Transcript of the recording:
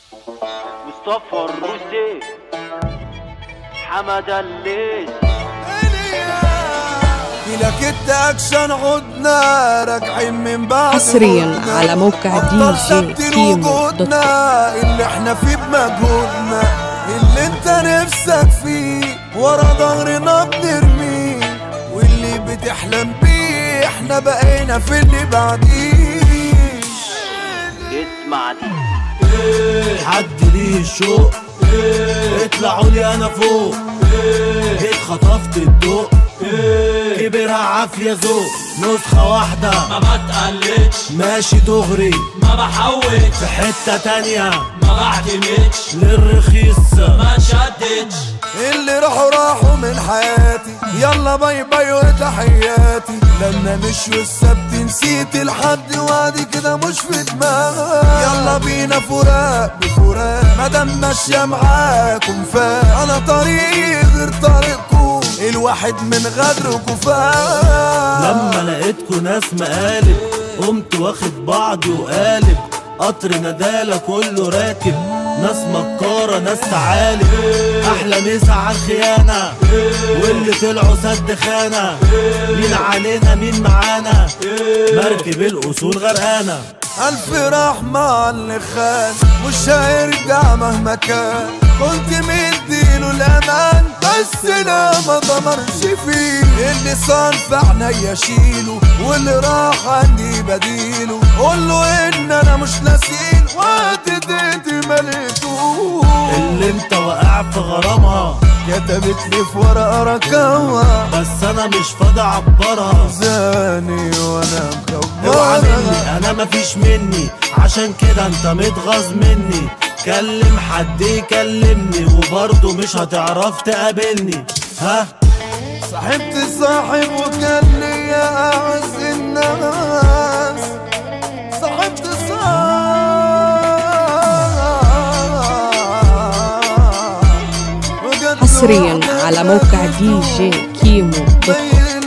مصطفى الروسي حمد الليث لك انت اكشن عدنا راجعين من بعد حصرياً غدنا. على موقع قدر DJ ثابتين كيمو وجودنا اللي احنا فيه بمجهودنا اللي انت نفسك فيه ورا ظهرنا بنرميه واللي بتحلم بيه احنا بقينا في اللي بعديه اسمع دي حد ليه الشوق اطلعوا لي انا فوق اتخطفت الضوء كبرها عافية ذوق نسخة واحدة ما بتقلدش ماشي دغري ما بحوش في حتة تانية ما بعتمدش للرخيص ما تشددش اللي راحوا راحوا من حياتي يلا باي باي وتحياتي لما مش والسبت نسيت الحد وادي كده مش في دماغي يلا بينا فراق بفراق مادام ماشية معاكم فاق انا طريقي غير طريقكم الواحد من غدركم فاق لما لقيتكوا ناس مقالب قمت واخد بعضي وقالب قطر ندالة كله راكب ناس مكارة ناس تعالب أحلى مسا على الخيانة واللي طلعوا سد خانة مين علينا مين معانا مركب الأصول غرقانة ألف رحمة على اللي خان مش هيرجع مهما كان كنت مديله الأمان بس لا ما ضمرش فيه اللي صار في عينيا شيله واللي راح عندي بديله قول له إن أنا مش نسيل وقت اديتي مليتوه اللي انت واقع في غرامها كتبت لي في ورقة رقمها بس أنا مش فاضي أعبرها زاني وأنا اوعى مكبرها مني انا مفيش مني عشان كده انت متغاظ مني كلم حد يكلمني وبرضه مش هتعرف تقابلني ها صاحبت صاحب وكان ليا اعز الناس صاحبت صاحب وكان حصريا لوحدي على موقع دي جي كيمو دوت كوم بين